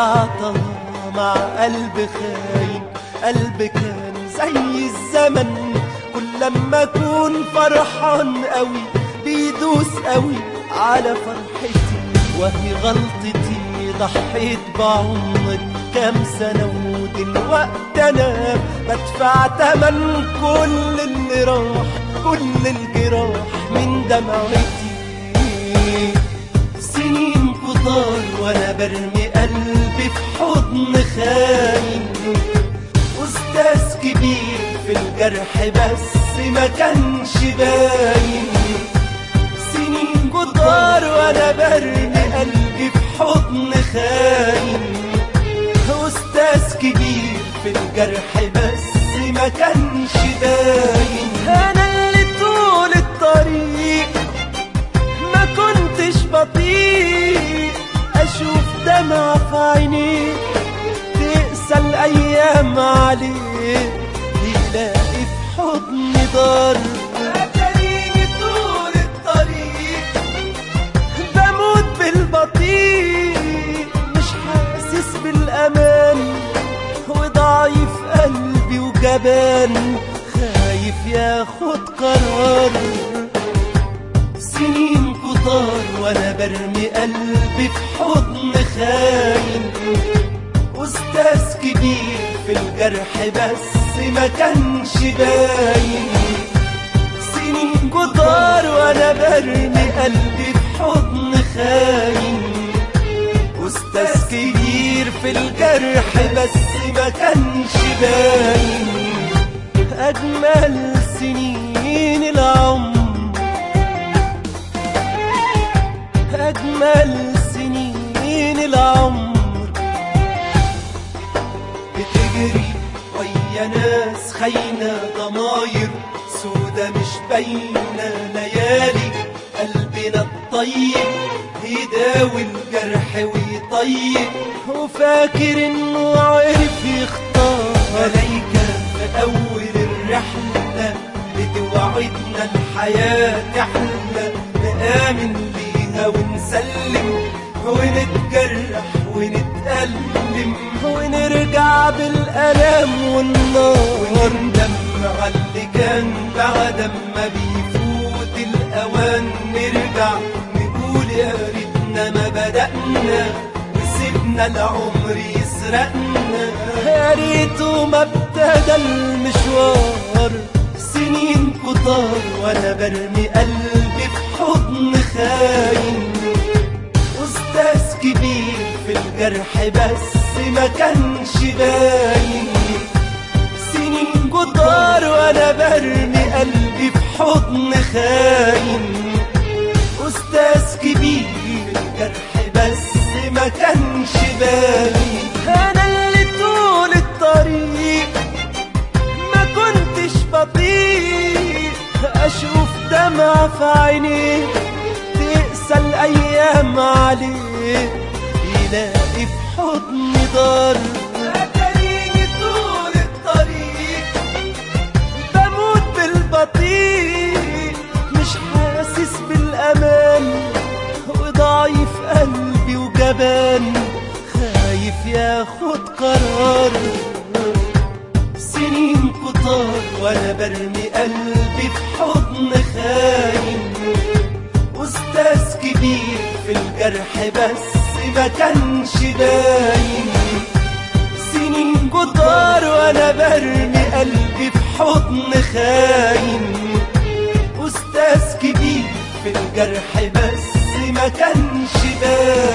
ضيعتها مع قلب خاين قلب كان زي الزمن كل لما اكون فرحان قوي بيدوس قوي على فرحتي وهي غلطتي ضحيت بعمري كام سنة ودلوقتي أنا بدفع تمن كل اللي راح كل الجراح من دمعتي سنين كتار وأنا برمي قلبي في حضن خاين أستاذ كبير في الجرح بس ما كانش باين سنين كتار وأنا برمي قلبي في حضن خاين أستاذ كبير في الجرح بس ما كانش باين أنا اللي طول الطريق ما كنتش بطيء أشوف دمع في عينيه تقسى الأيام عليه يلاقي في حضني ضرب أتاريني طول الطريق بموت بالبطيء مش حاسس بالأمان وضعيف قلبي وجبان خايف ياخد قرار سنين كتار وانا برمي قلبي في حضن خاين استاذ كبير في الجرح بس ما كانش باين سنين كتار وانا برمي قلبي في حضن خاين استاذ كبير في الجرح بس ما كانش باين اجمل سنين العمر أجمل سنين العمر بتجري ويا ناس خاينة ضماير سودة مش باينة ليالي قلبنا الطيب يداوي الجرح ويطيب وفاكر انه عرف يختار ملايكة في أول الرحلة بتوعدنا الحياة تحلى نآمن بيها ونسلم ونتجرح ونتألم ونرجع بالألم والنار وندم على اللي كان بعد ما بيفوت الأوان نرجع نقول يا ريتنا ما بدأنا وسيبنا العمر يسرقنا يا ريته ما ابتدى المشوار سنين كتار وانا برمي قلبي في حضن خاين استاذ كبير في الجرح بس ما كانش باين سنين كتار وانا برمي قلبي في حضن خاين استاذ كبير في الجرح بس ما كانش باين انا اللي طول الطريق ما كنتش بطيء اشوف دمع في عينيه تقسى الايام عليه يلاقي في حضني ضرب اتاريني طول الطريق بموت بالبطيء مش حاسس بالامان وضعيف قلبي وجبان خايف ياخد قرار سنين كتار وانا برمي قلبي في حضن خاين استاذ كبير في الجرح بس ما كانش باين سنين كتار وانا برمي قلبي في حضن خاين استاذ كبير في الجرح بس ما كانش باين